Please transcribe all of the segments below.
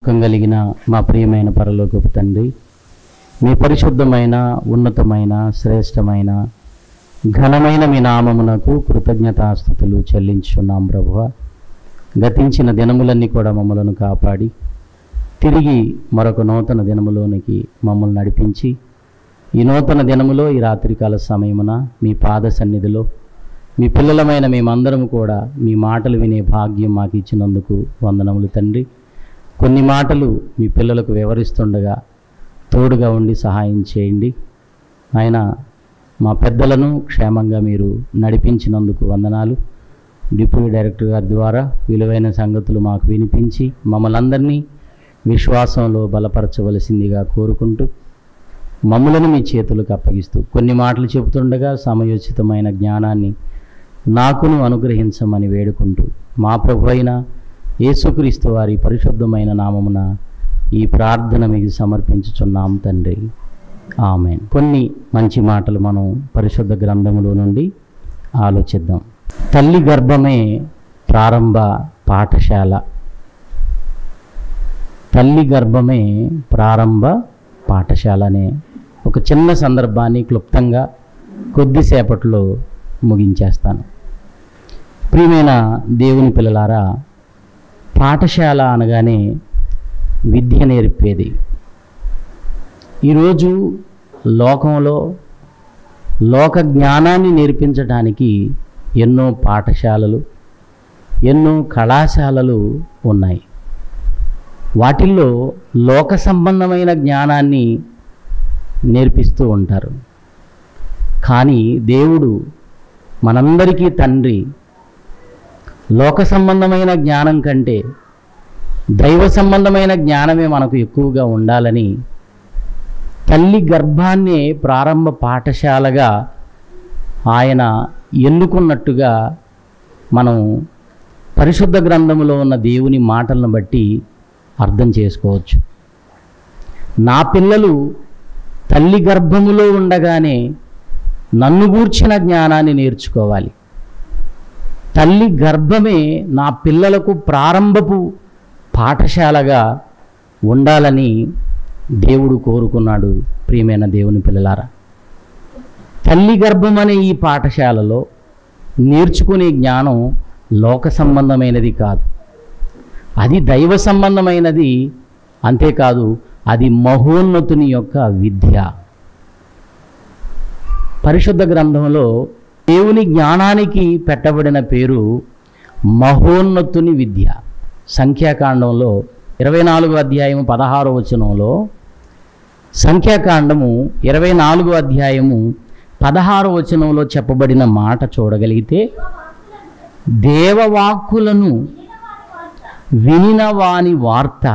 నమ్మకం కలిగిన మా ప్రియమైన పరలోకపు తండ్రి మీ పరిశుద్ధమైన ఉన్నతమైన శ్రేష్టమైన ఘనమైన మీ నామమునకు కృతజ్ఞతాస్థుతులు చెల్లించున్నాం ప్రభువ గతించిన దినములన్నీ కూడా మమ్మలను కాపాడి తిరిగి మరొక నూతన దినములోనికి మమ్మల్ని నడిపించి ఈ నూతన దినములో ఈ రాత్రికాల సమయమున మీ పాద సన్నిధిలో మీ పిల్లలమైన మేమందరం కూడా మీ మాటలు వినే భాగ్యం మాకు ఇచ్చినందుకు వందనములు తండ్రి కొన్ని మాటలు మీ పిల్లలకు వివరిస్తుండగా తోడుగా ఉండి సహాయం చేయండి ఆయన మా పెద్దలను క్షేమంగా మీరు నడిపించినందుకు వందనాలు డిప్యూటీ డైరెక్టర్ గారి ద్వారా విలువైన సంగతులు మాకు వినిపించి మమ్మల్ని అందరినీ విశ్వాసంలో బలపరచవలసిందిగా కోరుకుంటూ మమ్ములను మీ చేతులకు అప్పగిస్తూ కొన్ని మాటలు చెబుతుండగా సమయోచితమైన జ్ఞానాన్ని నాకును అనుగ్రహించమని వేడుకుంటూ మా ప్రభు అయిన యేసుక్రీస్తు వారి పరిశుద్ధమైన నామమున ఈ ప్రార్థన మీకు సమర్పించుచున్నాం తండ్రి ఆమె కొన్ని మంచి మాటలు మనం పరిశుద్ధ గ్రంథములో నుండి ఆలోచిద్దాం తల్లి గర్భమే ప్రారంభ పాఠశాల తల్లి గర్భమే ప్రారంభ పాఠశాల అనే ఒక చిన్న సందర్భాన్ని క్లుప్తంగా కొద్దిసేపట్లో ముగించేస్తాను ప్రియమైన దేవుని పిల్లలారా పాఠశాల అనగానే విద్య నేర్పేది ఈరోజు లోకంలో లోక జ్ఞానాన్ని నేర్పించడానికి ఎన్నో పాఠశాలలు ఎన్నో కళాశాలలు ఉన్నాయి వాటిల్లో లోక సంబంధమైన జ్ఞానాన్ని నేర్పిస్తూ ఉంటారు కానీ దేవుడు మనందరికీ తండ్రి లోక సంబంధమైన జ్ఞానం కంటే దైవ సంబంధమైన జ్ఞానమే మనకు ఎక్కువగా ఉండాలని తల్లి గర్భాన్నే ప్రారంభ పాఠశాలగా ఆయన ఎన్నుకున్నట్టుగా మనం పరిశుద్ధ గ్రంథములో ఉన్న దేవుని మాటలను బట్టి అర్థం చేసుకోవచ్చు నా పిల్లలు తల్లి గర్భములో ఉండగానే నన్ను గూర్చిన జ్ఞానాన్ని నేర్చుకోవాలి తల్లి గర్భమే నా పిల్లలకు ప్రారంభపు పాఠశాలగా ఉండాలని దేవుడు కోరుకున్నాడు ప్రియమైన దేవుని పిల్లలారా తల్లి గర్భం అనే ఈ పాఠశాలలో నేర్చుకునే జ్ఞానం లోక సంబంధమైనది కాదు అది దైవ సంబంధమైనది అంతేకాదు అది మహోన్నతుని యొక్క విద్య పరిశుద్ధ గ్రంథంలో దేవుని జ్ఞానానికి పెట్టబడిన పేరు మహోన్నతుని విద్య సంఖ్యాకాండంలో ఇరవై నాలుగో అధ్యాయము పదహారో వచనంలో సంఖ్యాకాండము ఇరవై నాలుగో అధ్యాయము పదహారో వచనంలో చెప్పబడిన మాట చూడగలిగితే దేవవాక్కులను వినిన వాని వార్త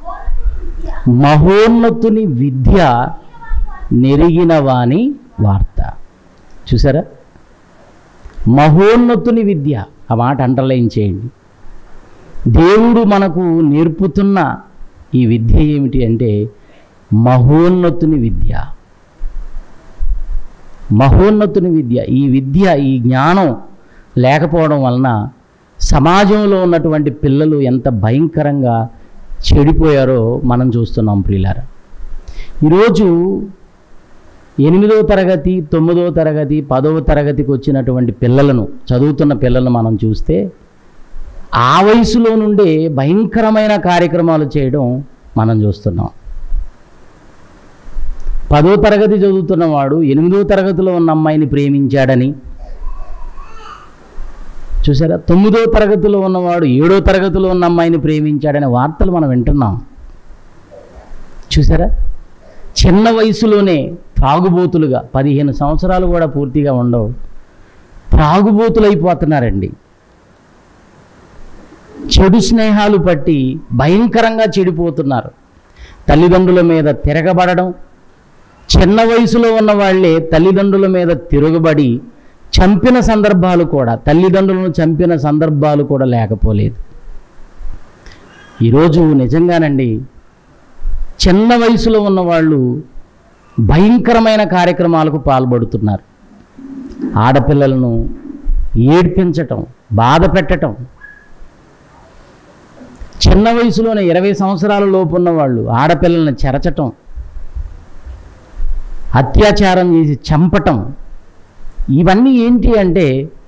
మహోన్నతుని విద్య నెరిగిన వాని వార్త చూసారా మహోన్నతుని విద్య ఆ మాట అంటర్లైన్ చేయండి దేవుడు మనకు నేర్పుతున్న ఈ విద్య ఏమిటి అంటే మహోన్నతుని విద్య మహోన్నతుని విద్య ఈ విద్య ఈ జ్ఞానం లేకపోవడం వలన సమాజంలో ఉన్నటువంటి పిల్లలు ఎంత భయంకరంగా చెడిపోయారో మనం చూస్తున్నాం ప్రియులారా ఈరోజు ఎనిమిదవ తరగతి తొమ్మిదవ తరగతి పదవ తరగతికి వచ్చినటువంటి పిల్లలను చదువుతున్న పిల్లలను మనం చూస్తే ఆ వయసులో నుండే భయంకరమైన కార్యక్రమాలు చేయడం మనం చూస్తున్నాం పదో తరగతి చదువుతున్నవాడు ఎనిమిదో తరగతిలో ఉన్న అమ్మాయిని ప్రేమించాడని చూసారా తొమ్మిదో తరగతిలో ఉన్నవాడు ఏడో తరగతిలో ఉన్న అమ్మాయిని ప్రేమించాడనే వార్తలు మనం వింటున్నాం చూసారా చిన్న వయసులోనే త్రాగుబోతులుగా పదిహేను సంవత్సరాలు కూడా పూర్తిగా ఉండవు త్రాగుబోతులు అయిపోతున్నారండి చెడు స్నేహాలు పట్టి భయంకరంగా చెడిపోతున్నారు తల్లిదండ్రుల మీద తిరగబడడం చిన్న వయసులో ఉన్న వాళ్ళే తల్లిదండ్రుల మీద తిరగబడి చంపిన సందర్భాలు కూడా తల్లిదండ్రులను చంపిన సందర్భాలు కూడా లేకపోలేదు ఈరోజు నిజంగానండి చిన్న వయసులో ఉన్న వాళ్ళు భయంకరమైన కార్యక్రమాలకు పాల్పడుతున్నారు ఆడపిల్లలను ఏడ్పించటం బాధ పెట్టటం చిన్న వయసులోనే ఇరవై సంవత్సరాల లోపు ఉన్న వాళ్ళు ఆడపిల్లల్ని చెరచటం అత్యాచారం చేసి చంపటం ఇవన్నీ ఏంటి అంటే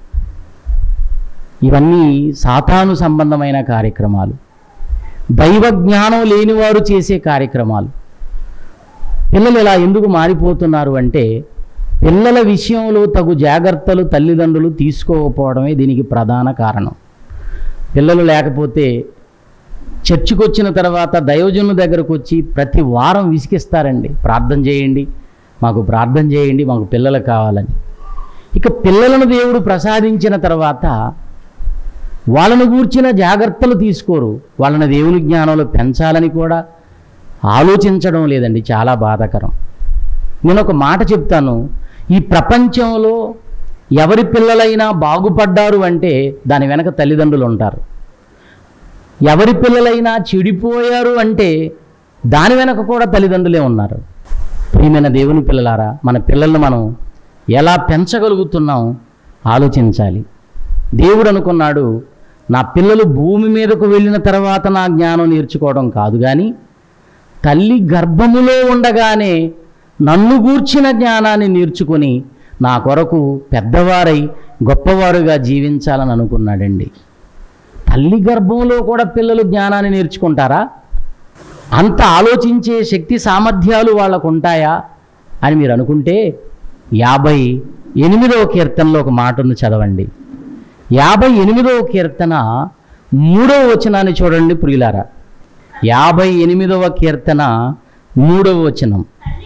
ఇవన్నీ సాతాను సంబంధమైన కార్యక్రమాలు దైవ జ్ఞానం లేనివారు చేసే కార్యక్రమాలు పిల్లలు ఇలా ఎందుకు మారిపోతున్నారు అంటే పిల్లల విషయంలో తగు జాగ్రత్తలు తల్లిదండ్రులు తీసుకోకపోవడమే దీనికి ప్రధాన కారణం పిల్లలు లేకపోతే చర్చికి వచ్చిన తర్వాత దైవజనుల దగ్గరకు వచ్చి ప్రతి వారం విసిగిస్తారండి ప్రార్థన చేయండి మాకు ప్రార్థన చేయండి మాకు పిల్లలు కావాలని ఇక పిల్లలను దేవుడు ప్రసాదించిన తర్వాత వాళ్ళను గూర్చిన జాగ్రత్తలు తీసుకోరు వాళ్ళని దేవుని జ్ఞానంలో పెంచాలని కూడా ఆలోచించడం లేదండి చాలా బాధాకరం నేను ఒక మాట చెప్తాను ఈ ప్రపంచంలో ఎవరి పిల్లలైనా బాగుపడ్డారు అంటే దాని వెనక తల్లిదండ్రులు ఉంటారు ఎవరి పిల్లలైనా చెడిపోయారు అంటే దాని వెనక కూడా తల్లిదండ్రులే ఉన్నారు ప్రియమైన దేవుని పిల్లలారా మన పిల్లల్ని మనం ఎలా పెంచగలుగుతున్నాం ఆలోచించాలి దేవుడు అనుకున్నాడు నా పిల్లలు భూమి మీదకు వెళ్ళిన తర్వాత నా జ్ఞానం నేర్చుకోవడం కాదు కానీ తల్లి గర్భములో ఉండగానే నన్ను గూర్చిన జ్ఞానాన్ని నేర్చుకొని నా కొరకు పెద్దవారై గొప్పవారుగా జీవించాలని అనుకున్నాడండి తల్లి గర్భంలో కూడా పిల్లలు జ్ఞానాన్ని నేర్చుకుంటారా అంత ఆలోచించే శక్తి సామర్థ్యాలు వాళ్ళకు ఉంటాయా అని మీరు అనుకుంటే యాభై ఎనిమిదవ కీర్తనలో ఒక మాటను చదవండి యాభై ఎనిమిదవ కీర్తన మూడవ వచనాన్ని చూడండి ప్రియులారా యాభై ఎనిమిదవ కీర్తన మూడవ వచనం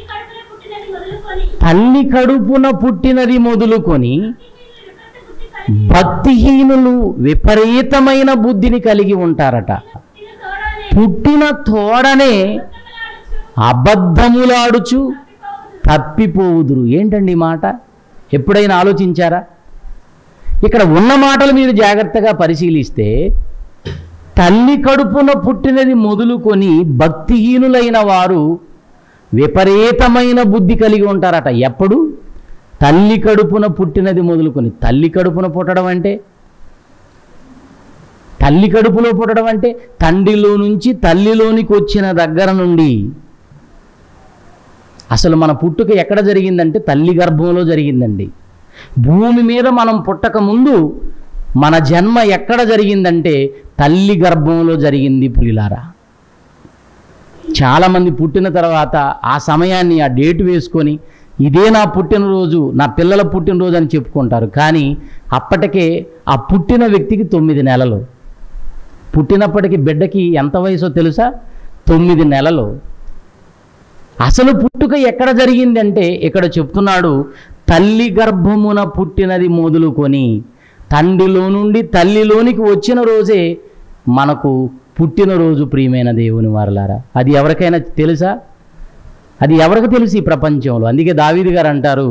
తల్లి కడుపున పుట్టినది మొదలుకొని తల్లి కడుపున పుట్టినది మొదలుకొని భక్తిహీనులు విపరీతమైన బుద్ధిని కలిగి ఉంటారట పుట్టిన తోడనే అబద్ధములాడుచు తప్పిపోవుదురు ఏంటండి ఈ మాట ఎప్పుడైనా ఆలోచించారా ఇక్కడ ఉన్న మాటలు మీరు జాగ్రత్తగా పరిశీలిస్తే తల్లి కడుపున పుట్టినది మొదలుకొని భక్తిహీనులైన వారు విపరీతమైన బుద్ధి కలిగి ఉంటారట ఎప్పుడు తల్లి కడుపున పుట్టినది మొదలుకొని తల్లి కడుపున పుట్టడం అంటే తల్లి కడుపులో పుట్టడం అంటే తండ్రిలో నుంచి తల్లిలోనికి వచ్చిన దగ్గర నుండి అసలు మన పుట్టుక ఎక్కడ జరిగిందంటే తల్లి గర్భంలో జరిగిందండి భూమి మీద మనం పుట్టక ముందు మన జన్మ ఎక్కడ జరిగిందంటే తల్లి గర్భంలో జరిగింది పులిలారా చాలామంది పుట్టిన తర్వాత ఆ సమయాన్ని ఆ డేట్ వేసుకొని ఇదే నా పుట్టినరోజు నా పిల్లల పుట్టినరోజు అని చెప్పుకుంటారు కానీ అప్పటికే ఆ పుట్టిన వ్యక్తికి తొమ్మిది నెలలు పుట్టినప్పటికి బిడ్డకి ఎంత వయసో తెలుసా తొమ్మిది నెలలు అసలు పుట్టుక ఎక్కడ జరిగిందంటే ఇక్కడ చెప్తున్నాడు తల్లి గర్భమున పుట్టినది మొదలుకొని తండ్రిలో నుండి తల్లిలోనికి వచ్చిన రోజే మనకు పుట్టినరోజు ప్రియమైన దేవుని వారలారా అది ఎవరికైనా తెలుసా అది ఎవరికి తెలుసు ఈ ప్రపంచంలో అందుకే దావీదు గారు అంటారు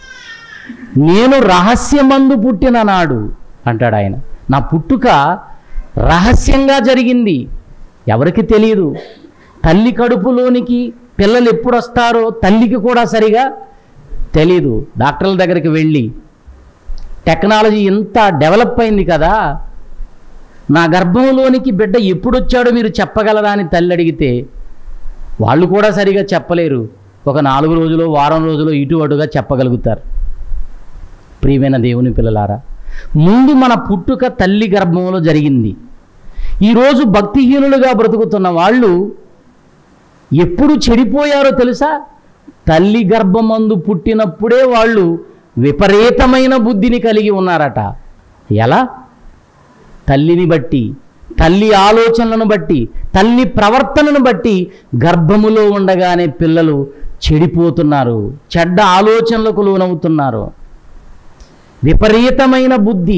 నేను రహస్యమందు పుట్టిన నాడు అంటాడు ఆయన నా పుట్టుక రహస్యంగా జరిగింది ఎవరికి తెలియదు తల్లి కడుపులోనికి పిల్లలు ఎప్పుడు వస్తారో తల్లికి కూడా సరిగా తెలీదు డాక్టర్ల దగ్గరికి వెళ్ళి టెక్నాలజీ ఇంత డెవలప్ అయింది కదా నా గర్భంలోనికి బిడ్డ ఎప్పుడు వచ్చాడో మీరు చెప్పగలరా అని తల్లి అడిగితే వాళ్ళు కూడా సరిగా చెప్పలేరు ఒక నాలుగు రోజులు వారం రోజులు ఇటు అటుగా చెప్పగలుగుతారు ప్రియమైన దేవుని పిల్లలారా ముందు మన పుట్టుక తల్లి గర్భంలో జరిగింది ఈరోజు భక్తిహీనులుగా బ్రతుకుతున్న వాళ్ళు ఎప్పుడు చెడిపోయారో తెలుసా తల్లి గర్భమందు పుట్టినప్పుడే వాళ్ళు విపరీతమైన బుద్ధిని కలిగి ఉన్నారట ఎలా తల్లిని బట్టి తల్లి ఆలోచనలను బట్టి తల్లి ప్రవర్తనను బట్టి గర్భములో ఉండగానే పిల్లలు చెడిపోతున్నారు చెడ్డ ఆలోచనలకు లోనవుతున్నారు విపరీతమైన బుద్ధి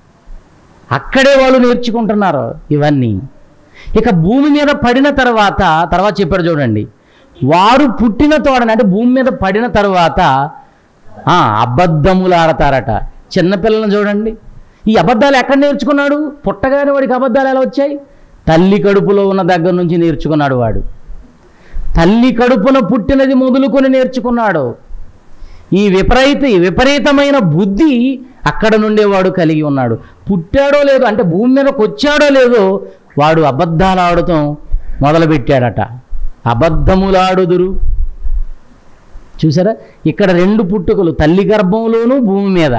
అక్కడే వాళ్ళు నేర్చుకుంటున్నారు ఇవన్నీ ఇక భూమి మీద పడిన తర్వాత తర్వాత చెప్పాడు చూడండి వారు పుట్టిన తోడని అంటే భూమి మీద పడిన తర్వాత ఆ, అబద్ధములు ఆడతారట చిన్నపిల్లలను చూడండి ఈ అబద్ధాలు ఎక్కడ నేర్చుకున్నాడు పుట్టగానే వాడికి అబద్ధాలు ఎలా వచ్చాయి తల్లి కడుపులో ఉన్న దగ్గర నుంచి నేర్చుకున్నాడు వాడు తల్లి కడుపున పుట్టినది మొదలుకొని నేర్చుకున్నాడు ఈ విపరీత ఈ విపరీతమైన బుద్ధి అక్కడ నుండే వాడు కలిగి ఉన్నాడు పుట్టాడో లేదో అంటే భూమి మీదకి వచ్చాడో లేదో వాడు అబద్ధాలు ఆడటం మొదలుపెట్టాడట అబద్ధములాడుదురు చూసారా ఇక్కడ రెండు పుట్టుకలు తల్లి గర్భంలోనూ భూమి మీద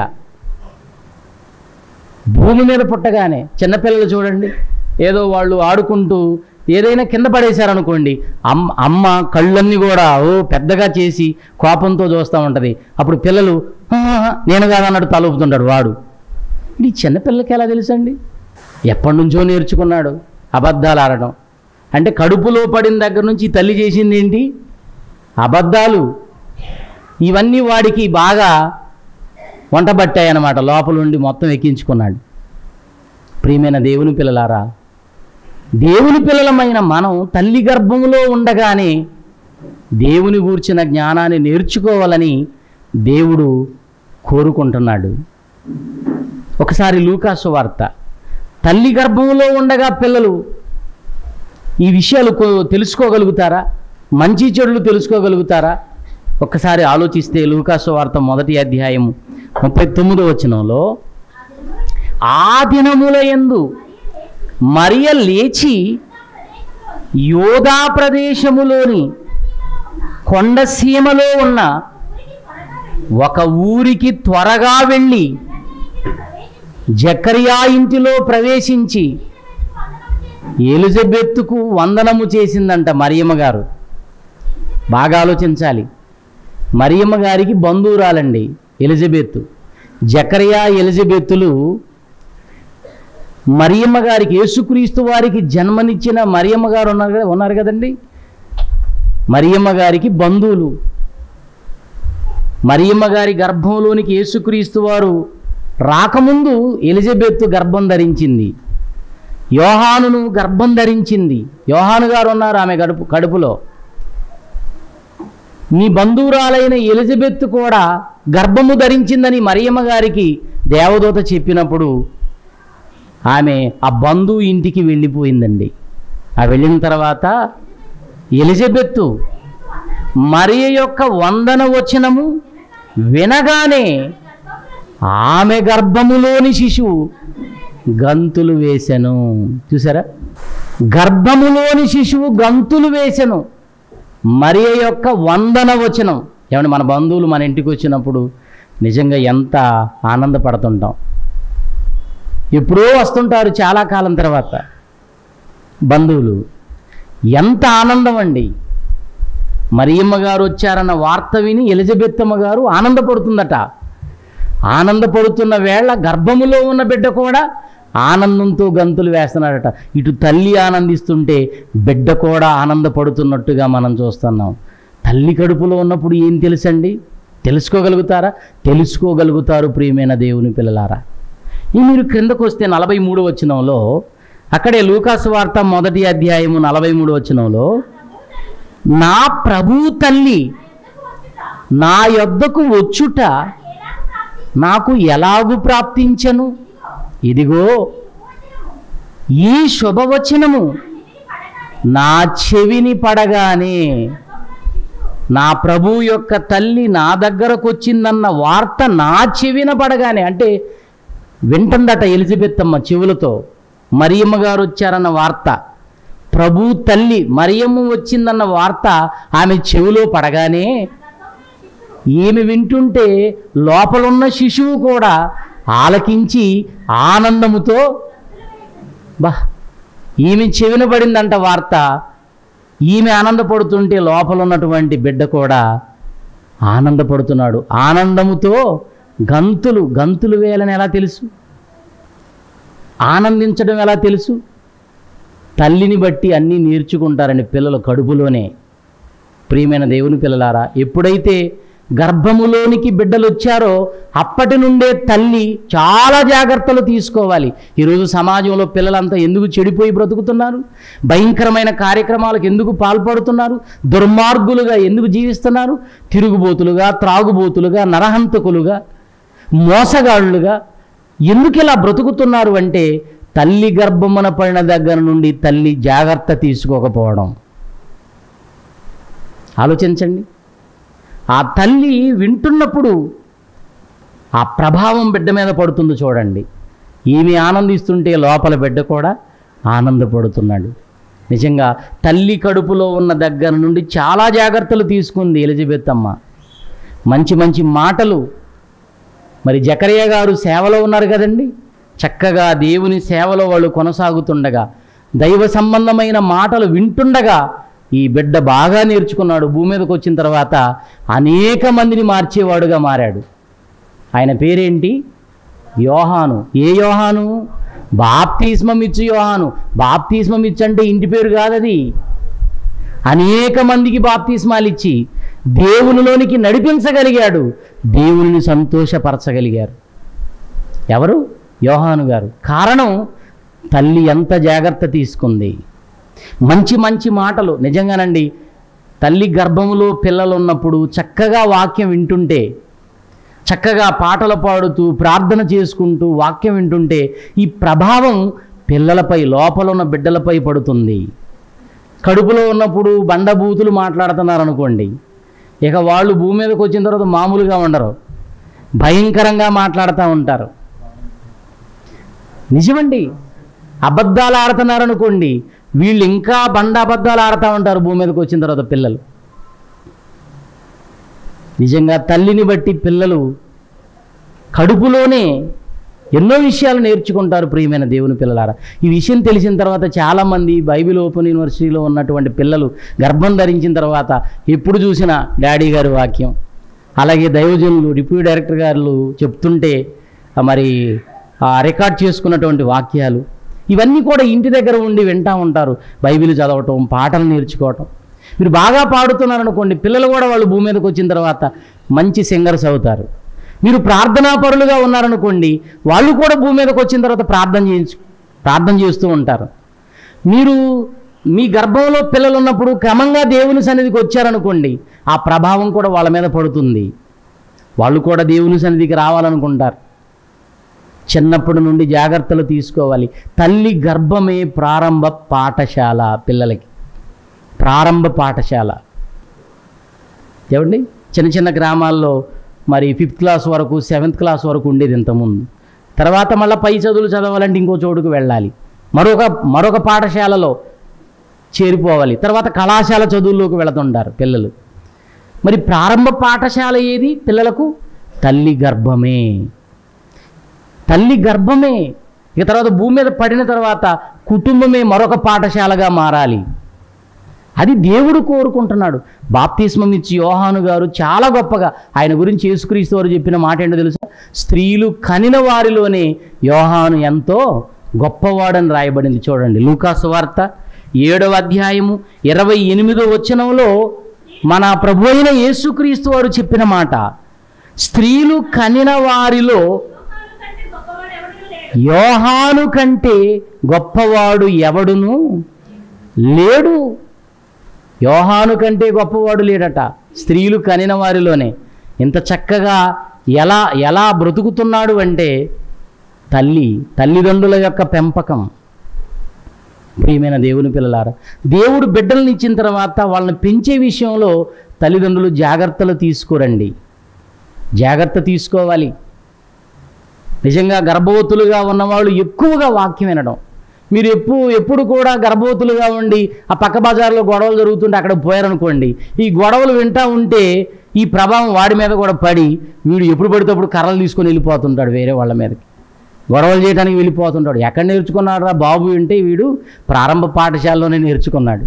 భూమి మీద పుట్టగానే చిన్నపిల్లలు చూడండి ఏదో వాళ్ళు ఆడుకుంటూ ఏదైనా కింద పడేశారనుకోండి అమ్మ అమ్మ కళ్ళన్నీ కూడా ఓ పెద్దగా చేసి కోపంతో చూస్తూ ఉంటుంది అప్పుడు పిల్లలు "ఆ, నేను కాదన్నట్టు తలుపుతుంటాడు వాడు ఇది చిన్నపిల్లలకి ఎలా తెలుసండి ఎప్పటి నుంచో నేర్చుకున్నాడు అబద్ధాలు ఆడటం అంటే కడుపులో పడిన దగ్గర నుంచి ఈ తల్లి చేసింది ఏంటి అబద్ధాలు ఇవన్నీ వాడికి బాగా వంట పట్టాయన్నమాట లోపలుండి మొత్తం ఎక్కించుకున్నాడు ప్రియమైన దేవుని పిల్లలారా దేవుని పిల్లలమైన మనం తల్లి గర్భంలో ఉండగానే దేవుని గూర్చిన జ్ఞానాన్ని నేర్చుకోవాలని దేవుడు కోరుకుంటున్నాడు ఒకసారి లూకాసు వార్త తల్లి గర్భంలో ఉండగా పిల్లలు ఈ విషయాలు కొ- తెలుసుకోగలుగుతారా మంచి చెడులు తెలుసుకోగలుగుతారా ఒక్కసారి ఆలోచిస్తే లూకాసు వార్త మొదటి అధ్యాయం ముప్పై తొమ్మిదో వచనంలో ఆ దినముల యందు మరియ లేచి యోధా ప్రదేశములోని కొండసీమలో ఉన్న ఒక ఊరికి త్వరగా వెళ్ళి జకరియా ఇంటిలో ప్రవేశించి ఎలిజబెత్తుకు వందనము చేసిందంట మరియమ్మ గారు బాగా ఆలోచించాలి మరియమ్మ గారికి బంధువురాలండి ఎలిజబెత్ జకరియా ఎలిజబెత్తులు మరియమ్మ గారికి యేసుక్రీస్తు వారికి జన్మనిచ్చిన మరియమ్మ గారు ఉన్నారు కదా ఉన్నారు కదండి మరియమ్మ గారికి బంధువులు మరియమ్మ గారి గర్భంలోనికి యేసుక్రీస్తు వారు రాకముందు ఎలిజబెత్ గర్భం ధరించింది యోహానును గర్భం ధరించింది యోహాను గారు ఉన్నారు ఆమె గడుపు కడుపులో మీ బంధువురాలైన ఎలిజబెత్ కూడా గర్భము ధరించిందని మరియమ్మ గారికి దేవదూత చెప్పినప్పుడు ఆమె ఆ బంధువు ఇంటికి వెళ్ళిపోయిందండి ఆ వెళ్ళిన తర్వాత ఎలిజబెత్తు మరియ యొక్క వందన వచనము వినగానే ఆమె గర్భములోని శిశువు గంతులు వేసెను చూసారా గర్భములోని శిశువు గంతులు వేసెను మరియ యొక్క వందన వచనం ఏమంటే మన బంధువులు మన ఇంటికి వచ్చినప్పుడు నిజంగా ఎంత ఆనందపడుతుంటాం ఎప్పుడో వస్తుంటారు చాలా కాలం తర్వాత బంధువులు ఎంత ఆనందం అండి మరియమ్మ గారు వచ్చారన్న వార్త విని ఎలిజబెత్తమ్మ గారు ఆనందపడుతుందట ఆనందపడుతున్న వేళ గర్భములో ఉన్న బిడ్డ కూడా ఆనందంతో గంతులు వేస్తున్నాడట ఇటు తల్లి ఆనందిస్తుంటే బిడ్డ కూడా ఆనందపడుతున్నట్టుగా మనం చూస్తున్నాం తల్లి కడుపులో ఉన్నప్పుడు ఏం తెలుసండి తెలుసుకోగలుగుతారా తెలుసుకోగలుగుతారు ప్రియమైన దేవుని పిల్లలారా ఈ మీరు క్రిందకు వస్తే నలభై మూడు వచనంలో అక్కడే లూకాసు వార్త మొదటి అధ్యాయము నలభై మూడు వచనంలో నా ప్రభు తల్లి నా యొద్దకు వచ్చుట నాకు ఎలాగు ప్రాప్తించను ఇదిగో ఈ శుభవచనము నా చెవిని పడగానే నా ప్రభు యొక్క తల్లి నా దగ్గరకు వచ్చిందన్న వార్త నా చెవిన పడగానే అంటే వింటుందట ఎలిజబెత్ అమ్మ చెవులతో మరియమ్మ గారు వచ్చారన్న వార్త ప్రభు తల్లి మరియమ్మ వచ్చిందన్న వార్త ఆమె చెవిలో పడగానే ఈమె వింటుంటే లోపలున్న శిశువు కూడా ఆలకించి ఆనందముతో బా ఈమె చెవిన పడిందంట వార్త ఈమె ఆనందపడుతుంటే లోపల ఉన్నటువంటి బిడ్డ కూడా ఆనందపడుతున్నాడు ఆనందముతో గంతులు గంతులు వేయాలని ఎలా తెలుసు ఆనందించడం ఎలా తెలుసు తల్లిని బట్టి అన్నీ నేర్చుకుంటారని పిల్లలు కడుపులోనే ప్రియమైన దేవుని పిల్లలారా ఎప్పుడైతే గర్భములోనికి బిడ్డలు వచ్చారో అప్పటి నుండే తల్లి చాలా జాగ్రత్తలు తీసుకోవాలి ఈరోజు సమాజంలో పిల్లలంతా ఎందుకు చెడిపోయి బ్రతుకుతున్నారు భయంకరమైన కార్యక్రమాలకు ఎందుకు పాల్పడుతున్నారు దుర్మార్గులుగా ఎందుకు జీవిస్తున్నారు తిరుగుబోతులుగా త్రాగుబోతులుగా నరహంతకులుగా మోసగాళ్ళుగా ఎందుకు ఇలా బ్రతుకుతున్నారు అంటే తల్లి గర్భమున పడిన దగ్గర నుండి తల్లి జాగ్రత్త తీసుకోకపోవడం ఆలోచించండి ఆ తల్లి వింటున్నప్పుడు ఆ ప్రభావం బిడ్డ మీద పడుతుంది చూడండి ఈమె ఆనందిస్తుంటే లోపల బిడ్డ కూడా ఆనందపడుతున్నాడు నిజంగా తల్లి కడుపులో ఉన్న దగ్గర నుండి చాలా జాగ్రత్తలు తీసుకుంది ఎలిజబెత్ అమ్మ మంచి మంచి మాటలు మరి జకరియా గారు సేవలో ఉన్నారు కదండి చక్కగా దేవుని సేవలో వాళ్ళు కొనసాగుతుండగా దైవ సంబంధమైన మాటలు వింటుండగా ఈ బిడ్డ బాగా నేర్చుకున్నాడు భూమి మీదకి వచ్చిన తర్వాత అనేక మందిని మార్చేవాడుగా మారాడు ఆయన పేరేంటి యోహాను ఏ యోహాను బాప్తిస్మం ఇచ్చు యోహాను బాప్తిస్మం ఇచ్చు అంటే ఇంటి పేరు కాదది అనేక మందికి బాప్తిస్మాలు ఇచ్చి దేవునిలోనికి నడిపించగలిగాడు దేవునిని సంతోషపరచగలిగారు ఎవరు యోహాను గారు కారణం తల్లి ఎంత జాగ్రత్త తీసుకుంది మంచి మంచి మాటలు నిజంగానండి తల్లి గర్భములో పిల్లలు ఉన్నప్పుడు చక్కగా వాక్యం వింటుంటే చక్కగా పాటలు పాడుతూ ప్రార్థన చేసుకుంటూ వాక్యం వింటుంటే ఈ ప్రభావం పిల్లలపై లోపల ఉన్న బిడ్డలపై పడుతుంది కడుపులో ఉన్నప్పుడు బండబూతులు మాట్లాడుతున్నారు అనుకోండి ఇక వాళ్ళు భూమి మీదకి వచ్చిన తర్వాత మామూలుగా ఉండరు భయంకరంగా మాట్లాడుతూ ఉంటారు నిజమండి అబద్ధాలు ఆడుతున్నారు అనుకోండి వీళ్ళు ఇంకా బండ అబద్ధాలు ఆడుతూ ఉంటారు భూమి మీదకి వచ్చిన తర్వాత పిల్లలు నిజంగా తల్లిని బట్టి పిల్లలు కడుపులోనే ఎన్నో విషయాలు నేర్చుకుంటారు ప్రియమైన దేవుని పిల్లలారా ఈ విషయం తెలిసిన తర్వాత చాలామంది బైబిల్ ఓపెన్ యూనివర్సిటీలో ఉన్నటువంటి పిల్లలు గర్భం ధరించిన తర్వాత ఎప్పుడు చూసినా డాడీ గారి వాక్యం అలాగే దైవజనులు డిప్యూటీ డైరెక్టర్ గారు చెప్తుంటే ఆ మరి ఆ రికార్డ్ చేసుకున్నటువంటి వాక్యాలు ఇవన్నీ కూడా ఇంటి దగ్గర ఉండి వింటూ ఉంటారు బైబిల్ చదవటం పాటలు నేర్చుకోవటం మీరు బాగా పాడుతున్నారనుకోండి పిల్లలు కూడా వాళ్ళు భూమి మీదకి వచ్చిన తర్వాత మంచి సింగర్స్ అవుతారు మీరు ప్రార్థనా పరులుగా ఉన్నారనుకోండి వాళ్ళు కూడా భూమి మీదకి వచ్చిన తర్వాత ప్రార్థన చేయించు ప్రార్థన చేస్తూ ఉంటారు మీరు మీ గర్భంలో పిల్లలు ఉన్నప్పుడు క్రమంగా దేవుని సన్నిధికి వచ్చారనుకోండి ఆ ప్రభావం కూడా వాళ్ళ మీద పడుతుంది వాళ్ళు కూడా దేవుని సన్నిధికి రావాలనుకుంటారు చిన్నప్పటి నుండి జాగ్రత్తలు తీసుకోవాలి తల్లి గర్భమే ప్రారంభ పాఠశాల పిల్లలకి ప్రారంభ పాఠశాల ఏమండి చిన్న చిన్న గ్రామాల్లో మరి ఫిఫ్త్ క్లాస్ వరకు సెవెంత్ క్లాస్ వరకు ఉండేది ఇంతకుముందు తర్వాత మళ్ళీ పై చదువులు చదవాలంటే ఇంకో చోటుకు వెళ్ళాలి మరొక మరొక పాఠశాలలో చేరిపోవాలి తర్వాత కళాశాల చదువుల్లోకి వెళుతుంటారు పిల్లలు మరి ప్రారంభ పాఠశాల ఏది పిల్లలకు తల్లి గర్భమే తల్లి గర్భమే ఇక తర్వాత భూమి మీద పడిన తర్వాత కుటుంబమే మరొక పాఠశాలగా మారాలి అది దేవుడు కోరుకుంటున్నాడు బాప్తిస్మం ఇచ్చి యోహాను గారు చాలా గొప్పగా ఆయన గురించి యేసుక్రీస్తు వారు చెప్పిన మాట ఏంటో తెలుసా స్త్రీలు కనిన వారిలోనే యోహాను ఎంతో గొప్పవాడని రాయబడింది చూడండి లూకాసు వార్త ఏడవ అధ్యాయము ఇరవై ఎనిమిదో వచనంలో మన ప్రభు అయిన యేసుక్రీస్తు వారు చెప్పిన మాట స్త్రీలు కనిన వారిలో యోహాను కంటే గొప్పవాడు ఎవడును లేడు యోహాను కంటే గొప్పవాడు లేడట స్త్రీలు కనిన వారిలోనే ఇంత చక్కగా ఎలా ఎలా బ్రతుకుతున్నాడు అంటే తల్లి తల్లిదండ్రుల యొక్క పెంపకం ప్రియమైన దేవుని పిల్లలారా దేవుడు బిడ్డలను ఇచ్చిన తర్వాత వాళ్ళని పెంచే విషయంలో తల్లిదండ్రులు జాగ్రత్తలు తీసుకోరండి జాగ్రత్త తీసుకోవాలి నిజంగా గర్భవతులుగా ఉన్నవాళ్ళు ఎక్కువగా వాక్యం వినడం మీరు ఎప్పుడు ఎప్పుడు కూడా గర్భవతులుగా ఉండి ఆ పక్క బజార్లో గొడవలు జరుగుతుంటే అక్కడ పోయారనుకోండి ఈ గొడవలు వింటా ఉంటే ఈ ప్రభావం వాడి మీద కూడా పడి వీడు ఎప్పుడు పడితే అప్పుడు కర్రలు తీసుకొని వెళ్ళిపోతుంటాడు వేరే వాళ్ళ మీదకి గొడవలు చేయడానికి వెళ్ళిపోతుంటాడు ఎక్కడ నేర్చుకున్నాడు రా బాబు అంటే వీడు ప్రారంభ పాఠశాలలోనే నేర్చుకున్నాడు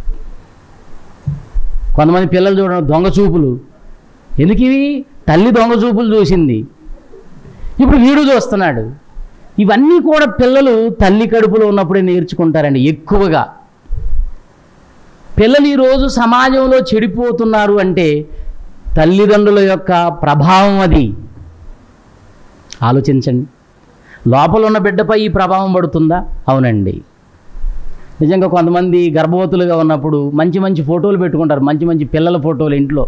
కొంతమంది పిల్లలు చూడడం దొంగ చూపులు ఎందుకు ఇవి తల్లి దొంగ చూపులు చూసింది ఇప్పుడు వీడు చూస్తున్నాడు ఇవన్నీ కూడా పిల్లలు తల్లి కడుపులో ఉన్నప్పుడే నేర్చుకుంటారండి ఎక్కువగా పిల్లలు ఈరోజు సమాజంలో చెడిపోతున్నారు అంటే తల్లిదండ్రుల యొక్క ప్రభావం అది ఆలోచించండి లోపల ఉన్న బిడ్డపై ఈ ప్రభావం పడుతుందా అవునండి నిజంగా కొంతమంది గర్భవతులుగా ఉన్నప్పుడు మంచి మంచి ఫోటోలు పెట్టుకుంటారు మంచి మంచి పిల్లల ఫోటోలు ఇంట్లో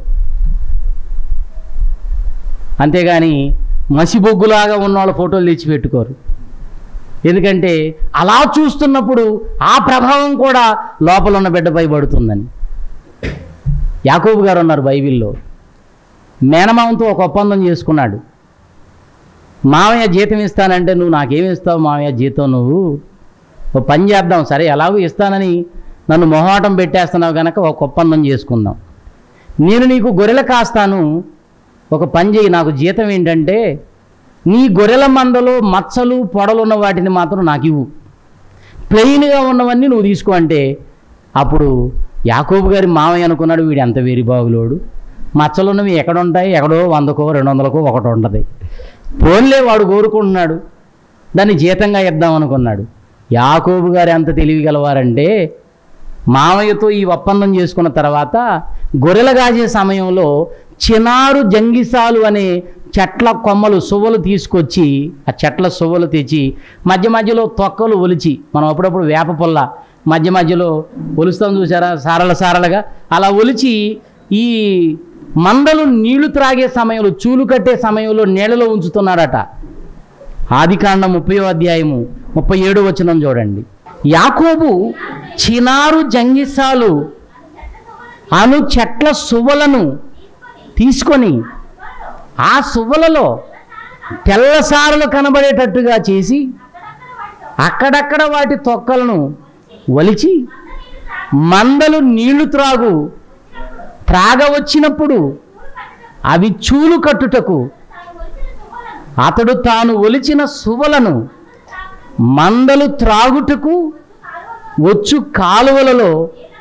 అంతేగాని మసిబొగ్గులాగా ఉన్న వాళ్ళ ఫోటోలు తెచ్చి పెట్టుకోరు ఎందుకంటే అలా చూస్తున్నప్పుడు ఆ ప్రభావం కూడా లోపల ఉన్న బిడ్డపై పడుతుందని యాకోబు గారు ఉన్నారు బైబిల్లో మేనమామతో ఒక ఒప్పందం చేసుకున్నాడు మామయ్య జీతం ఇస్తానంటే నువ్వు నాకేమి ఇస్తావు మామయ్య జీతం నువ్వు ఓ పని చేద్దాం సరే ఎలాగో ఇస్తానని నన్ను మొహాటం పెట్టేస్తున్నావు కనుక ఒక ఒప్పందం చేసుకుందాం నేను నీకు గొర్రెలు కాస్తాను ఒక పని చేయి నాకు జీతం ఏంటంటే నీ గొర్రెల మందలో మచ్చలు పొడలు ఉన్న వాటిని మాత్రం నాకు ఇవ్వు ప్లెయిన్గా ఉన్నవన్నీ నువ్వు తీసుకో అంటే అప్పుడు యాకోబు గారి మామయ్య అనుకున్నాడు వీడు ఎంత వేరి బాగులోడు మచ్చలు ఉన్నవి ఎక్కడ ఉంటాయి ఎక్కడో వందకో రెండు వందలకో ఒకటి ఉంటుంది పోన్లే వాడు కోరుకుంటున్నాడు దాన్ని జీతంగా ఇద్దాం అనుకున్నాడు యాకోబు గారు ఎంత తెలివి గలవారంటే మామయ్యతో ఈ ఒప్పందం చేసుకున్న తర్వాత గొర్రెలు కాసే సమయంలో చినారు జంగిసాలు అనే చెట్ల కొమ్మలు సువ్వలు తీసుకొచ్చి ఆ చెట్ల సువ్వలు తెచ్చి మధ్య మధ్యలో తొక్కలు ఒలిచి మనం అప్పుడప్పుడు వేప పుల్ల మధ్య మధ్యలో ఒలుస్తాం చూసారా సారల సారలుగా అలా ఒలిచి ఈ మందలు నీళ్లు త్రాగే సమయంలో చూలు కట్టే సమయంలో నీళ్ళలో ఉంచుతున్నాడట ఆదికాండం ముప్పై అధ్యాయము ముప్పై ఏడు వచనం చూడండి యాకోబు చినారు జంగిసాలు అను చెట్ల సువ్వలను తీసుకొని ఆ సువ్వలలో తెల్లసారలు కనబడేటట్టుగా చేసి అక్కడక్కడ వాటి తొక్కలను వలిచి మందలు నీళ్లు త్రాగు త్రాగ వచ్చినప్పుడు అవి చూలు కట్టుటకు అతడు తాను ఒలిచిన సువలను మందలు త్రాగుటకు వచ్చు కాలువలలో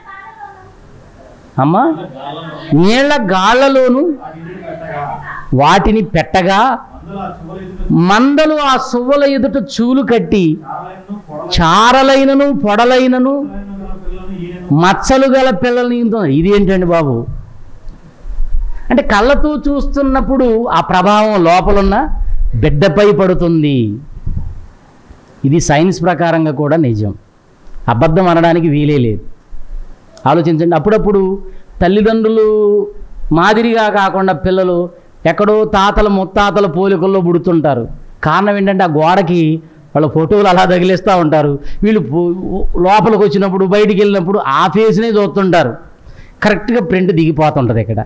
అమ్మా నీళ్ల గాళ్లలోను వాటిని పెట్టగా మందలు ఆ సువ్వల ఎదుట చూలు కట్టి చారలైనను పొడలైనను మచ్చలు గల పిల్లల్ని ఈనుతున్నారు. ఇది ఏంటండి బాబు అంటే కళ్ళతో చూస్తున్నప్పుడు ఆ ప్రభావం లోపలున్న బిడ్డపై పడుతుంది ఇది సైన్స్ ప్రకారంగా కూడా నిజం అబద్ధం అనడానికి వీలే లేదు ఆలోచించండి అప్పుడప్పుడు తల్లిదండ్రులు మాదిరిగా కాకుండా పిల్లలు ఎక్కడో తాతల ముత్తాతల పోలికల్లో పుడుతుంటారు కారణం ఏంటంటే ఆ గోడకి వాళ్ళ ఫోటోలు అలా తగిలిస్తూ ఉంటారు వీళ్ళు పో- లోపలికి వచ్చినప్పుడు బయటికి వెళ్ళినప్పుడు ఆ ఫేస్నే చూస్తుంటారు కరెక్ట్గా ప్రింట్ దిగిపోతుంటుంది ఇక్కడ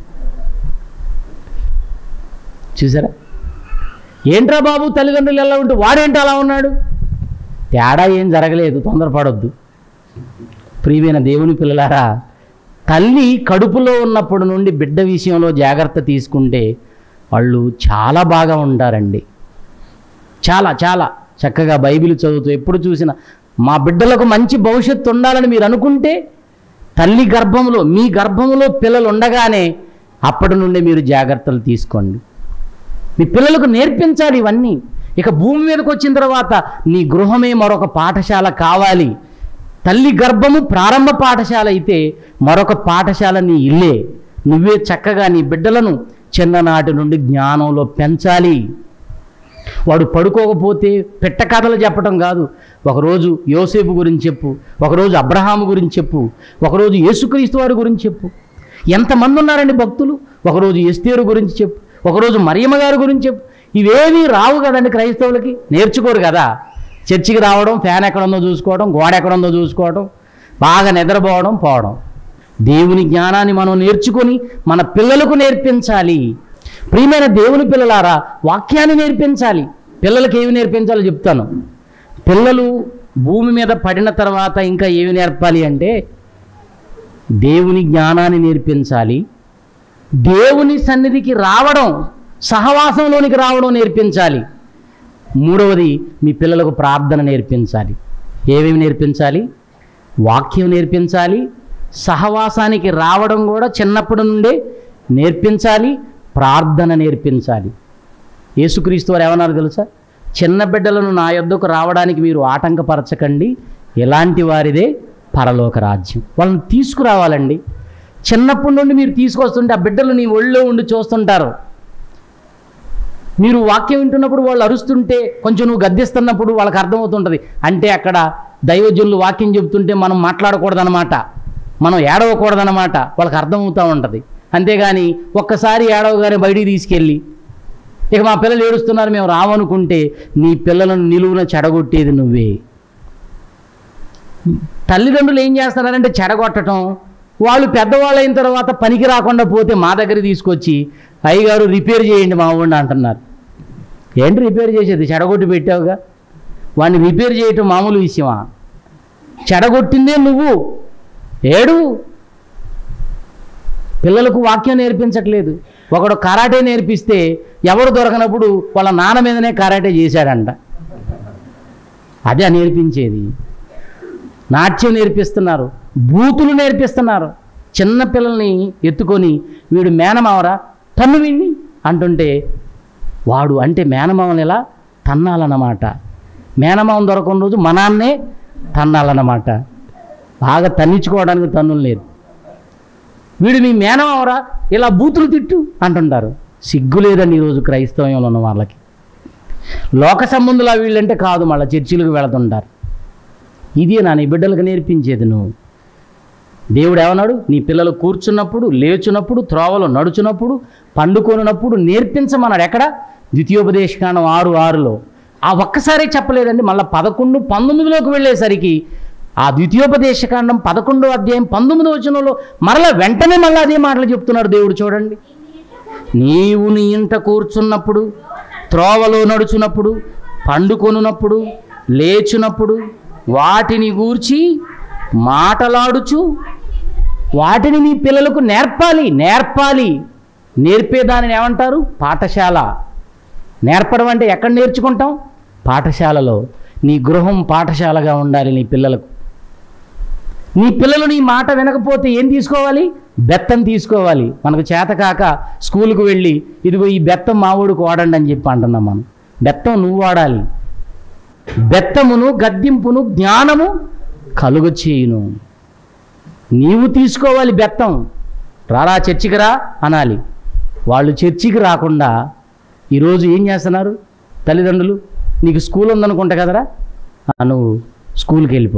చూసారా ఏంట్రా బాబు తల్లిదండ్రులు ఎలా ఉంటే వాడేంటి అలా ఉన్నాడు తేడా ఏం జరగలేదు తొందరపడొద్దు ప్రియమైన దేవుని పిల్లలారా తల్లి కడుపులో ఉన్నప్పటి నుండి బిడ్డ విషయంలో జాగ్రత్త తీసుకుంటే వాళ్ళు చాలా బాగా ఉంటారండి చాలా చాలా చక్కగా బైబిల్ చదువుతూ ఎప్పుడు చూసినా మా బిడ్డలకు మంచి భవిష్యత్తు ఉండాలని మీరు అనుకుంటే తల్లి గర్భంలో మీ గర్భంలో పిల్లలు ఉండగానే అప్పటి నుండి మీరు జాగ్రత్తలు తీసుకోండి మీ పిల్లలకు నేర్పించాలి ఇవన్నీ ఇక భూమి మీదకి వచ్చిన తర్వాత నీ గృహమే మరొక పాఠశాల కావాలి తల్లి గర్భము ప్రారంభ పాఠశాల అయితే మరొక పాఠశాల నీ ఇల్లే నువ్వే చక్కగా నీ బిడ్డలను చిన్ననాటి నుండి జ్ఞానంలో పెంచాలి వాడు పడుకోకపోతే పెట్ట కథలు చెప్పడం కాదు ఒకరోజు యోసేపు గురించి చెప్పు ఒకరోజు అబ్రహాము గురించి చెప్పు ఒకరోజు యేసుక్రీస్తు వారి గురించి చెప్పు ఎంతమంది ఉన్నారండి భక్తులు ఒకరోజు ఎస్తేరు గురించి చెప్పు ఒకరోజు మరియమ్మ గారి గురించి చెప్పు ఇవేమీ రావు కదండి క్రైస్తవులకి నేర్చుకోరు కదా చర్చికి రావడం ఫ్యాన్ ఎక్కడుందో చూసుకోవడం గోడ ఎక్కడుందో చూసుకోవడం బాగా నిద్రపోవడం పోవడం దేవుని జ్ఞానాన్ని మనం నేర్చుకొని మన పిల్లలకు నేర్పించాలి ప్రియమైన దేవుని పిల్లలారా వాక్యాన్ని నేర్పించాలి పిల్లలకి ఏమి నేర్పించాలో చెప్తాను పిల్లలు భూమి మీద పడిన తర్వాత ఇంకా ఏమి నేర్పాలి అంటే దేవుని జ్ఞానాన్ని నేర్పించాలి దేవుని సన్నిధికి రావడం సహవాసంలోనికి రావడం నేర్పించాలి మూడవది మీ పిల్లలకు ప్రార్థన నేర్పించాలి ఏమేమి నేర్పించాలి వాక్యం నేర్పించాలి సహవాసానికి రావడం కూడా చిన్నప్పటి నుండే నేర్పించాలి ప్రార్థన నేర్పించాలి యేసుక్రీస్తు వారు ఏమన్నారు తెలుసా చిన్న బిడ్డలను నా యొద్దకు రావడానికి మీరు ఆటంకపరచకండి ఎలాంటి వారిదే పరలోక రాజ్యం వాళ్ళని తీసుకురావాలండి చిన్నప్పటి నుండి మీరు తీసుకొస్తుంటే ఆ బిడ్డలు నీ ఒళ్ళో ఉండి చూస్తుంటారు మీరు వాక్యం వింటున్నప్పుడు వాళ్ళు అరుస్తుంటే కొంచెం నువ్వు గద్దిస్తున్నప్పుడు వాళ్ళకి అర్థమవుతుంటుంది అంటే అక్కడ దైవజనులు వాక్యం చెబుతుంటే మనం మాట్లాడకూడదన్నమాట మనం ఏడవకూడదన్నమాట వాళ్ళకి అర్థమవుతూ ఉంటుంది అంతేగాని ఒక్కసారి ఏడవగానే బయటికి తీసుకెళ్ళి ఇక మా పిల్లలు ఏడుస్తున్నారు మేము రావనుకుంటే నీ పిల్లలను నిలువున చెడగొట్టేది నువ్వే తల్లిదండ్రులు ఏం చేస్తున్నారంటే చెడగొట్టడం వాళ్ళు పెద్దవాళ్ళు అయిన తర్వాత పనికి రాకుండా పోతే మా దగ్గర తీసుకొచ్చి అయ్యగారు రిపేర్ చేయండి మా ఊడిని అంటున్నారు ఏంటి రిపేర్ చేసేది చెడగొట్టి పెట్టావుగా వాడిని రిపేర్ చేయటం మామూలు విషయమా చెడగొట్టిందే నువ్వు ఏడు పిల్లలకు వాక్యం నేర్పించట్లేదు ఒకడు కరాటే నేర్పిస్తే ఎవరు దొరకనప్పుడు వాళ్ళ నాన్న మీదనే కరాటే చేశాడంట అదే నేర్పించేది నాట్యం నేర్పిస్తున్నారు బూతులు నేర్పిస్తున్నారు చిన్న పిల్లల్ని ఎత్తుకొని వీడు మేనమావరా తన్ను వీడిని అంటుంటే వాడు అంటే మేనమావని ఎలా తన్నాలన్నమాట మేనమావం దొరకని రోజు మా నాన్నే తన్నాలన్నమాట బాగా తన్నించుకోవడానికి తన్నులు లేదు వీడు మీ మేనమావరా ఇలా బూతులు తిట్టు అంటుంటారు సిగ్గు లేదండి ఈరోజు క్రైస్తవంలో ఉన్న వాళ్ళకి లోక సంబంధుల వీళ్ళంటే కాదు మళ్ళీ చర్చిలకు వెళుతుంటారు ఇది నా నీ బిడ్డలకు నేర్పించేది నువ్వు దేవుడు ఏమన్నాడు నీ పిల్లలు కూర్చున్నప్పుడు లేచున్నప్పుడు త్రోవలో నడుచున్నప్పుడు పండుకొనున్నప్పుడు నేర్పించమన్నాడు ఎక్కడ ద్వితీయోపదేశకాండం ఆరు ఆరులో ఆ ఒక్కసారే చెప్పలేదండి మళ్ళీ పదకొండు పంతొమ్మిదిలోకి వెళ్ళేసరికి ఆ ద్వితీయోపదేశకాండం పదకొండో అధ్యాయం పంతొమ్మిదో వచనంలో మరలా వెంటనే మళ్ళీ అదే మాటలు చెప్తున్నాడు దేవుడు చూడండి నీవు నీ ఇంట కూర్చున్నప్పుడు త్రోవలో నడుచున్నప్పుడు పండుకొనున్నప్పుడు లేచున్నప్పుడు వాటిని గూర్చి మాటలాడుచు వాటిని నీ పిల్లలకు నేర్పాలి నేర్పాలి నేర్పేదానిని ఏమంటారు పాఠశాల నేర్పడం అంటే ఎక్కడ నేర్చుకుంటాం పాఠశాలలో నీ గృహం పాఠశాలగా ఉండాలి నీ పిల్లలకు నీ పిల్లలు నీ మాట వినకపోతే ఏం తీసుకోవాలి బెత్తం తీసుకోవాలి మనకు చేత కాక స్కూల్కి వెళ్ళి ఇదిగో ఈ బెత్తం మావోడికి వాడండి అని చెప్పి అంటున్నాం మనం బెత్తం నువ్వు వాడాలి బెత్తమును గద్దింపును జ్ఞానము కలుగ చేయును నీవు తీసుకోవాలి బెత్తం రారా చర్చికి రా అనాలి వాళ్ళు చర్చికి రాకుండా ఈరోజు ఏం చేస్తున్నారు తల్లిదండ్రులు నీకు స్కూల్ ఉందనుకుంటా కదరా ఆ, నువ్వు స్కూల్కి వెళ్ళిపో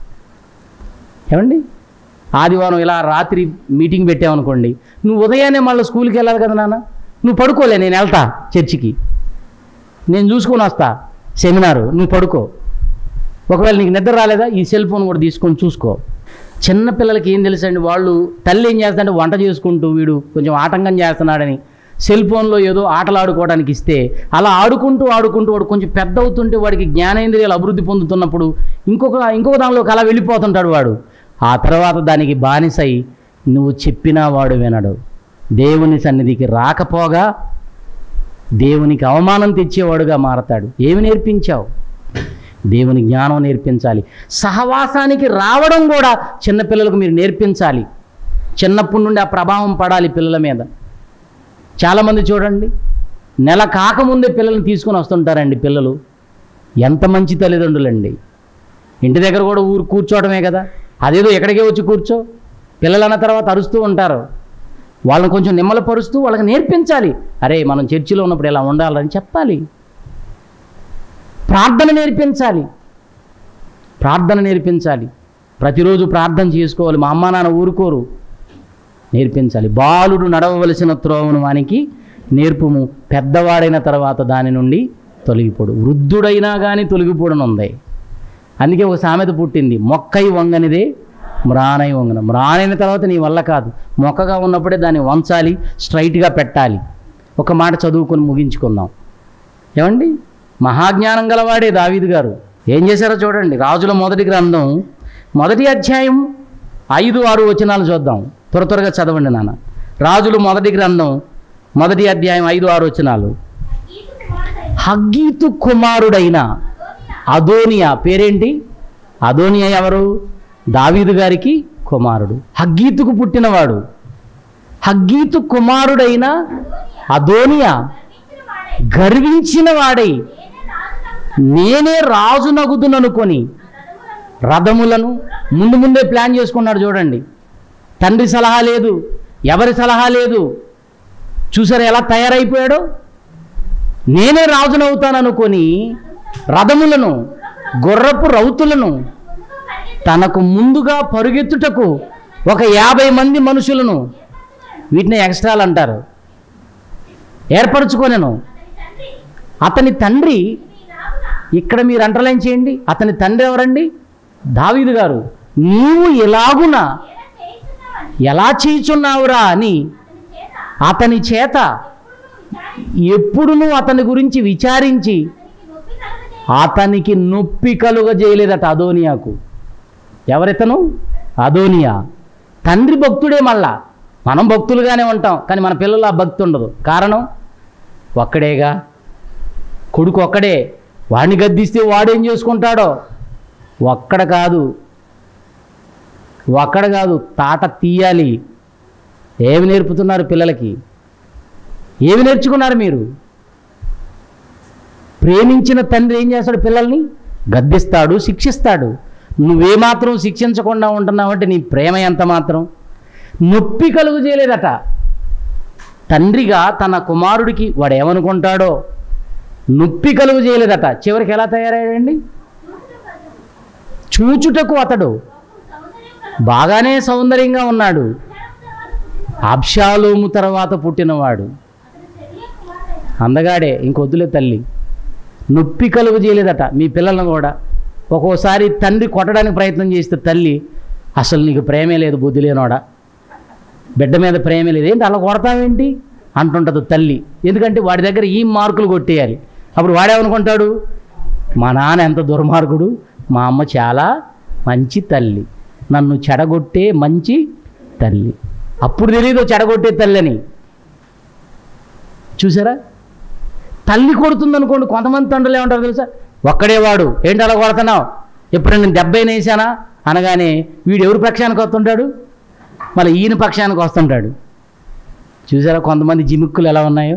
ఏమండి ఆదివారం ఇలా రాత్రి మీటింగ్ పెట్టామనుకోండి నువ్వు ఉదయాన్నే మళ్ళీ స్కూల్కి వెళ్ళాలి కదా నాన్న నువ్వు పడుకోలే నేను వెళ్తా చర్చికి నేను చూసుకొని వస్తా సెమినారు నువ్వు పడుకో ఒకవేళ నీకు నిద్ర రాలేదా ఈ సెల్ ఫోన్ కూడా తీసుకొని చూసుకో చిన్న పిల్లలకి ఏం తెలుసండి వాళ్ళు తల్లి ఏం చేస్తాడంటే వంట చేసుకుంటూ వీడు కొంచెం ఆటంకం చేస్తున్నాడని సెల్ ఫోన్లో ఏదో ఆటలు ఆడుకోవడానికి ఇస్తే అలా ఆడుకుంటూ ఆడుకుంటూ వాడు కొంచెం పెద్ద అవుతుంటే వాడికి జ్ఞానేంద్రియాలు అభివృద్ధి పొందుతున్నప్పుడు ఇంకొక ఇంకొక దానిలోకి అలా వెళ్ళిపోతుంటాడు వాడు ఆ తర్వాత దానికి బానిసై నువ్వు చెప్పినా వాడు వినడు దేవుని సన్నిధికి రాకపోగా దేవునికి అవమానం తెచ్చేవాడుగా మారతాడు ఏమి నేర్పించావు దేవుని జ్ఞానం నేర్పించాలి సహవాసానికి రావడం కూడా చిన్నపిల్లలకు మీరు నేర్పించాలి చిన్నప్పటి నుండి ఆ ప్రభావం పడాలి పిల్లల మీద చాలామంది చూడండి నెల కాకముందే పిల్లల్ని తీసుకొని వస్తుంటారండి పిల్లలు ఎంత మంచి తల్లిదండ్రులండి ఇంటి దగ్గర కూడా ఊరు కూర్చోవడమే కదా అదేదో ఎక్కడికే వచ్చి కూర్చో పిల్లలు అన్న తర్వాత అరుస్తూ ఉంటారు వాళ్ళని కొంచెం నిమ్మలపరుస్తూ వాళ్ళకి నేర్పించాలి అరే మనం చర్చిలో ఉన్నప్పుడు ఇలా ఉండాలని చెప్పాలి ప్రార్థన నేర్పించాలి ప్రార్థన నేర్పించాలి ప్రతిరోజు ప్రార్థన చేసుకోవాలి మా అమ్మ నాన్న ఊరుకోరు నేర్పించాలి బాలుడు నడవవలసిన త్రోవను వానికి నేర్పుము పెద్దవాడైన తర్వాత దాని నుండి తొలగిపోడు వృద్ధుడైనా కానీ తొలగిపోవడం అందుకే ఒక సామెత పుట్టింది మొక్కై వంగనిదే మ్రానై వంగన మ్రానైన తర్వాత నీ వల్ల కాదు మొక్కగా ఉన్నప్పుడే దాన్ని వంచాలి స్ట్రైట్గా పెట్టాలి ఒక మాట చదువుకొని ముగించుకుందాం ఏమండి మహాజ్ఞానం గలవాడే దావీదు గారు ఏం చేశారో చూడండి రాజుల మొదటి గ్రంథం మొదటి అధ్యాయం ఐదు ఆరు వచనాలు చూద్దాం త్వర త్వరగా చదవండి నాన్న రాజులు మొదటి గ్రంథం మొదటి అధ్యాయం ఐదు ఆరు వచనాలు హగ్గీతు కుమారుడైన అదోనియా పేరేంటి అదోనియా ఎవరు దావీదు గారికి కుమారుడు హగ్గీతుకు పుట్టినవాడు హగ్గీతు కుమారుడైన అదోనియా గర్వించిన వాడై నేనే రాజు నగుదుననుకొని రథములను ముందు ముందే ప్లాన్ చేసుకున్నాడు చూడండి తండ్రి సలహా లేదు ఎవరి సలహా లేదు చూసారా ఎలా తయారైపోయాడో నేనే రాజునవుతాననుకొని రథములను గుర్రపు రౌతులను తనకు ముందుగా పరుగెత్తుటకు ఒక యాభై మంది మనుషులను వీటిని ఎక్స్ట్రాలు అంటారు ఏర్పరచుకోనేను అతని తండ్రి ఇక్కడ మీరు అంటర్లైన్ చేయండి అతని తండ్రి ఎవరండి దావీదు గారు నీవు ఎలాగున ఎలా చేయుచున్నావురా అని అతని చేత ఎప్పుడును అతని గురించి విచారించి అతనికి నొప్పి కలుగజేయలేదట అదోనియాకు ఎవరితను అదోనియా తండ్రి భక్తుడే మళ్ళా మనం భక్తులుగానే ఉంటాం కానీ మన పిల్లలు ఆ భక్తి ఉండదు కారణం ఒక్కడేగా కొడుకు ఒక్కడే వాడిని గద్దిస్తే వాడేం చేసుకుంటాడో ఒక్కడ కాదు ఒక్కడ కాదు తాట తీయాలి ఏమి నేర్పుతున్నారు పిల్లలకి ఏమి నేర్చుకున్నారు మీరు ప్రేమించిన తండ్రి ఏం చేస్తాడు పిల్లల్ని గద్దిస్తాడు శిక్షిస్తాడు నువ్వేమాత్రం శిక్షించకుండా ఉంటున్నావంటే నీ ప్రేమ ఎంత మాత్రం నొప్పి కలుగు చేయలేదట తండ్రిగా తన కుమారుడికి వాడు ఏమనుకుంటాడో నొప్పి కలుగు చేయలేదట చివరికి ఎలా తయారయ్యాడండి చూచుటకు అతడు బాగానే సౌందర్యంగా ఉన్నాడు అబ్షాలోము తర్వాత పుట్టినవాడు అందగాడే ఇంకొద్దులే తల్లి నొప్పి కలుగు చేయలేదట మీ పిల్లలను కూడా ఒక్కోసారి తండ్రి కొట్టడానికి ప్రయత్నం చేస్తే తల్లి అసలు నీకు ప్రేమే లేదు బుద్ధి లేనోడా బిడ్డ మీద ప్రేమే లేదు ఏంటి అలా కొడతావేంటి అంటుంటుంది తల్లి ఎందుకంటే వాడి దగ్గర ఈ మార్కులు కొట్టేయాలి అప్పుడు వాడేమనుకుంటాడు మా నాన్న ఎంత దుర్మార్గుడు మా అమ్మ చాలా మంచి తల్లి నన్ను చెడగొట్టే మంచి తల్లి అప్పుడు తెలియదు చెడగొట్టే తల్లి అని చూసారా తల్లి కొడుతుంది అనుకోండి కొంతమంది తండ్రులు ఏమంటారు తెలుసా ఒక్కడే వాడు ఏంటి అలా కొడుతున్నావు ఎప్పుడు నేను దెబ్బైన వేసానా అనగానే వీడు ఎవరి పక్షానికి వస్తుంటాడు మళ్ళీ ఈయన పక్షానికి వస్తుంటాడు చూసారా కొంతమంది జిమిక్కులు ఎలా ఉన్నాయో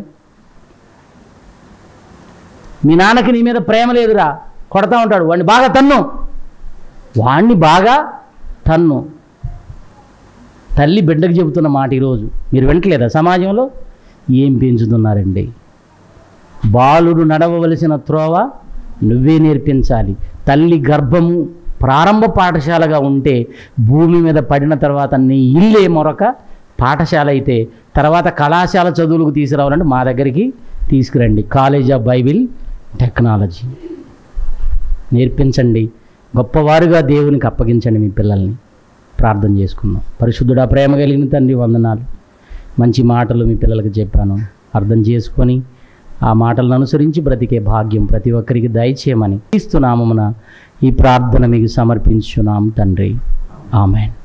మీ నాన్నకి నీ మీద ప్రేమ లేదురా కొడతా ఉంటాడు వాడిని బాగా తన్ను వాణ్ణి బాగా తన్ను తల్లి బిడ్డకు చెబుతున్న మాట ఈరోజు మీరు వింటలేదా సమాజంలో ఏం పెంచుతున్నారండి బాలుడు నడవవలసిన త్రోవ నువ్వే నేర్పించాలి తల్లి గర్భము ప్రారంభ పాఠశాలగా ఉంటే భూమి మీద పడిన తర్వాత నీ ఇల్లే మరొక పాఠశాల అయితే తర్వాత కళాశాల చదువులకు తీసుకురావాలంటే మా దగ్గరికి తీసుకురండి కాలేజ్ ఆఫ్ బైబిల్ టెక్నాలజీ నేర్పించండి గొప్పవారుగా దేవునికి అప్పగించండి మీ పిల్లల్ని ప్రార్థన చేసుకుందాం పరిశుద్ధుడా ప్రేమ కలిగిన తండ్రి వందనాలు మంచి మాటలు మీ పిల్లలకు చెప్పాను అర్థం చేసుకొని ఆ మాటలను అనుసరించి బ్రతికే భాగ్యం ప్రతి ఒక్కరికి దయచేయమని ఇస్తున్నామమున ఈ ప్రార్థన మీకు సమర్పించున్నాం తండ్రి ఆమెన్